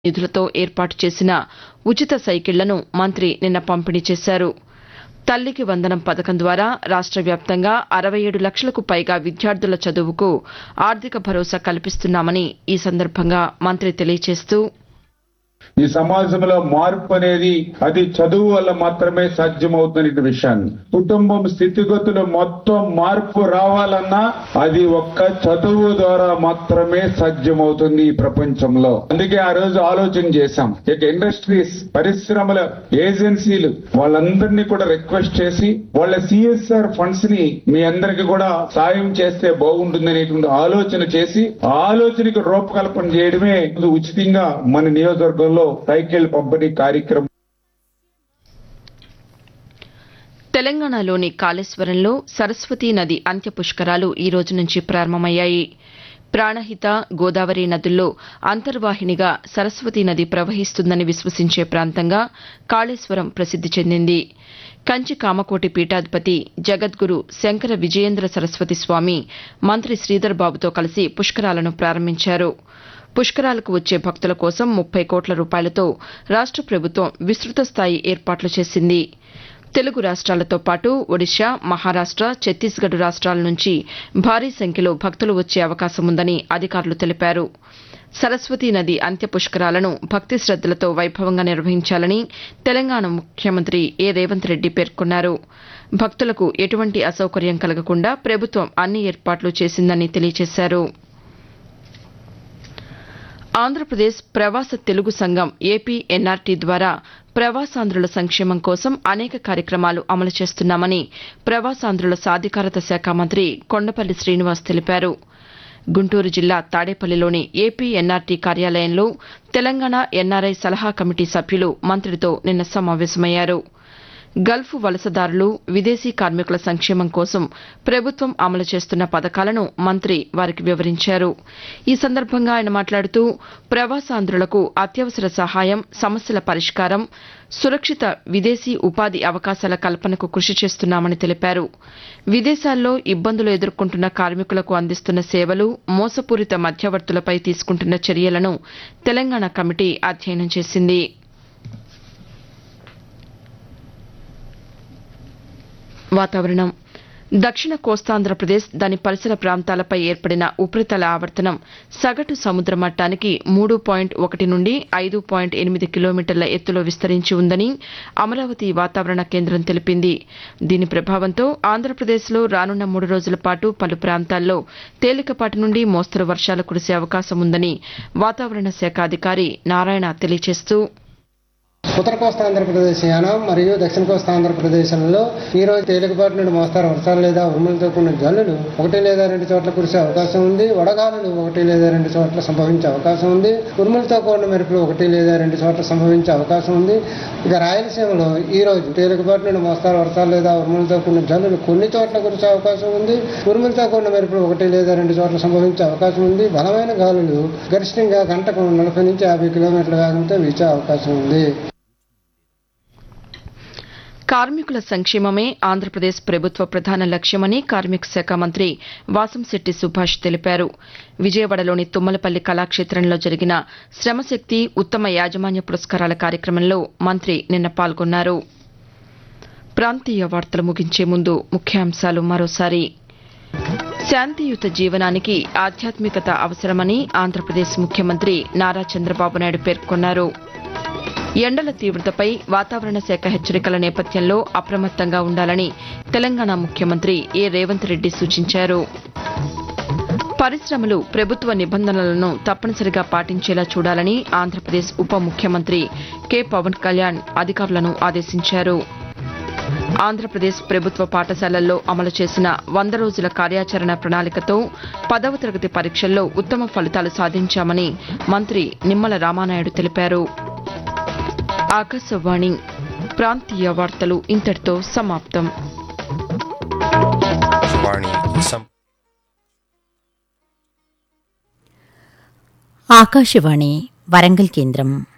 నిధులతో ఏర్పాటు చేసిన ఉచిత సైకిళ్లను మంత్రి నిన్న పంపిణీ చేశారు తల్లికి వందనం పథకం ద్వారా రాష్ట వ్యాప్తంగా అరవై ఏడు లక్షలకు పైగా విద్యార్థుల చదువుకు ఆర్థిక భరోసా కల్పిస్తున్నామని ఈ సందర్భంగా మంత్రి తెలియజేస్తూ ఈ సమాజంలో మార్పు అనేది అది చదువు వల్ల మాత్రమే సాధ్యమవుతున్న విషయాన్ని కుటుంబం స్థితిగతులు మొత్తం మార్పు రావాలన్నా అది ఒక్క చదువు ద్వారా మాత్రమే సాధ్యమవుతుంది ఈ ప్రపంచంలో అందుకే ఆ రోజు ఆలోచన చేశాం ఇక ఇండస్ట్రీస్ పరిశ్రమల ఏజెన్సీలు వాళ్ళందరినీ కూడా రిక్వెస్ట్ చేసి వాళ్ళ సిఎస్ఆర్ ఫండ్స్ ని మీ అందరికి కూడా సాయం చేస్తే బాగుంటుంది అనేటువంటి ఆలోచన చేసి ఆ ఆలోచనకి రూపకల్పన చేయడమే ఉచితంగా మన నియోజకవర్గంలో సైకిల్ పంపిణీ కార్యక్రమం తెలంగాణలోని కాళేశ్వరంలో సరస్వతీ నది అంత్య పుష్కరాలు ఈ రోజు నుంచి ప్రారంభమయ్యాయి ప్రాణహిత గోదావరి నదుల్లో అంతర్వాహినిగా సరస్వతీ నది ప్రవహిస్తుందని విశ్వసించే ప్రాంతంగా కాళేశ్వరం ప్రసిద్ది చెందింది కంచి కామకోటి పీఠాధిపతి జగద్గురు శంకర విజయేంద్ర సరస్వతి స్వామి మంత్రి శ్రీధర్ బాబుతో కలిసి పుష్కరాలను ప్రారంభించారు పుష్కరాలకు వచ్చే భక్తుల కోసం ముప్పై కోట్ల రూపాయలతో రాష్ట ప్రభుత్వం విస్తృత స్థాయి ఏర్పాట్లు చేసింది తెలుగు రాష్ట్రాలతో పాటు ఒడిశా మహారాష్ట ఛత్తీస్గఢ్ రాష్ట్రాల నుంచి భారీ సంఖ్యలో భక్తులు వచ్చే అవకాశం ఉందని అధికారులు తెలిపారు సరస్వతీ నది అంత్య పుష్కరాలను భక్తి శ్రద్దలతో వైభవంగా నిర్వహించాలని తెలంగాణ ముఖ్యమంత్రి ఏ రేవంత్ రెడ్డి పేర్కొన్నారు భక్తులకు ఎటువంటి అసౌకర్యం కలగకుండా ప్రభుత్వం అన్ని ఏర్పాట్లు చేసిందని తెలియజేశారు ఆంధ్రప్రదేశ్ ప్రవాస తెలుగు సంఘం ఏపీ ఎన్ఆర్టీ ద్వారా ప్రవాసాంధ్రుల సంక్షేమం కోసం అనేక కార్యక్రమాలు అమలు చేస్తున్నామని ప్రవాసాంధ్రుల సాధికారత శాఖ మంత్రి కొండపల్లి శ్రీనివాస్ తెలిపారు గుంటూరు జిల్లా తాడేపల్లిలోని ఏపీ ఎన్ఆర్టీ కార్యాలయంలో తెలంగాణ ఎన్ఆర్ఐ సలహా కమిటీ సభ్యులు మంత్రితో నిన్న సమావేశమయ్యారు గల్ఫ్ వలసదారులు విదేశీ కార్మికుల సంక్షేమం కోసం ప్రభుత్వం అమలు చేస్తున్న పథకాలను మంత్రి వారికి వివరించారు ఈ సందర్భంగా ఆయన మాట్లాడుతూ ప్రవాసాంధ్రులకు అత్యవసర సహాయం సమస్యల పరిష్కారం సురక్షిత విదేశీ ఉపాధి అవకాశాల కల్పనకు కృషి చేస్తున్నామని తెలిపారు విదేశాల్లో ఇబ్బందులు ఎదుర్కొంటున్న కార్మికులకు అందిస్తున్న సేవలు మోసపూరిత మధ్యవర్తులపై తీసుకుంటున్న చర్యలను తెలంగాణ కమిటీ అధ్యయనం చేసింది వాతావరణం దక్షిణ కోస్తాంధ్రప్రదేశ్ దాని పరిసర ప్రాంతాలపై ఏర్పడిన ఉపరితల ఆవర్తనం సగటు సముద్ర మట్టానికి మూడు పాయింట్ ఒకటి నుండి ఐదు పాయింట్ ఎనిమిది కిలోమీటర్ల ఎత్తులో విస్తరించి ఉందని అమరావతి వాతావరణ కేంద్రం తెలిపింది దీని ప్రభావంతో ఆంధ్రప్రదేశ్లో రానున్న మూడు రోజుల పాటు పలు ప్రాంతాల్లో తేలికపాటి నుండి మోస్తరు వర్షాలు కురిసే అవకాశం ఉందని వాతావరణ శాఖ అధికారి నారాయణ తెలియజేస్తూ ఉత్తర కోస్తా ఆంధ్రప్రదేశ్ యానం మరియు దక్షిణ కోస్తా ఆంధ్రప్రదేశ్లలో ఈ రోజు తేలికపాటి నుండి మోస్తారు వర్షాలు లేదా ఉరుములతో కూడిన జల్లులు ఒకటి లేదా రెండు చోట్ల కురిసే అవకాశం ఉంది వడగాలులు ఒకటి లేదా రెండు చోట్ల సంభవించే అవకాశం ఉంది ఉరుములతో కూడిన మెరుపులు ఒకటి లేదా రెండు చోట్ల సంభవించే అవకాశం ఉంది ఇక రాయలసీమలో ఈ రోజు తేలికపాటి నుండి మోస్తారు వర్షాలు లేదా ఉరుములతో కూడిన జల్లులు కొన్ని చోట్ల కురిసే అవకాశం ఉంది ఉరుములతో కూడిన మెరుపులు ఒకటి లేదా రెండు చోట్ల సంభవించే అవకాశం ఉంది బలమైన గాలులు గరిష్టంగా గంటకు నలభై నుంచి యాభై కిలోమీటర్ల వేగంతో వీచే అవకాశం ఉంది కార్మికుల సంక్షేమమే ఆంధ్రప్రదేశ్ ప్రభుత్వ ప్రధాన లక్ష్యమని కార్మిక శాఖ మంత్రి వాసంశెట్టి సుభాష్ తెలిపారు విజయవాడలోని తుమ్మలపల్లి కళాక్షేత్రంలో జరిగిన శ్రమశక్తి ఉత్తమ యాజమాన్య పురస్కారాల కార్యక్రమంలో మంత్రి నిన్న పాల్గొన్నారు ప్రాంతీయ వార్తలు ముగించే ముందు ముఖ్యాంశాలు మరోసారి శాంతియుత జీవనానికి ఆధ్యాత్మికత అవసరమని ఆంధ్రప్రదేశ్ ముఖ్యమంత్రి నారా చంద్రబాబు నాయుడు పేర్కొన్నారు ఎండల తీవ్రతపై వాతావరణ శాఖ హెచ్చరికల నేపథ్యంలో అప్రమత్తంగా ఉండాలని తెలంగాణ ముఖ్యమంత్రి ఏ రేవంత్ రెడ్డి సూచించారు పరిశ్రమలు ప్రభుత్వ నిబంధనలను తప్పనిసరిగా పాటించేలా చూడాలని ఆంధ్రప్రదేశ్ ఉప ముఖ్యమంత్రి కె పవన్ కళ్యాణ్ అధికారులను ఆదేశించారు ఆంధ్రప్రదేశ్ ప్రభుత్వ పాఠశాలల్లో అమలు చేసిన వంద రోజుల కార్యాచరణ ప్రణాళికతో పదవ తరగతి పరీక్షల్లో ఉత్తమ ఫలితాలు సాధించామని మంత్రి నిమ్మల రామానాయుడు తెలిపారు ఆకాశవాణి ప్రాంతీయ వార్తలు ఇంతటితో సమాప్తం వాణి సం ఆకాశవాణి వరంగల్ కేంద్రం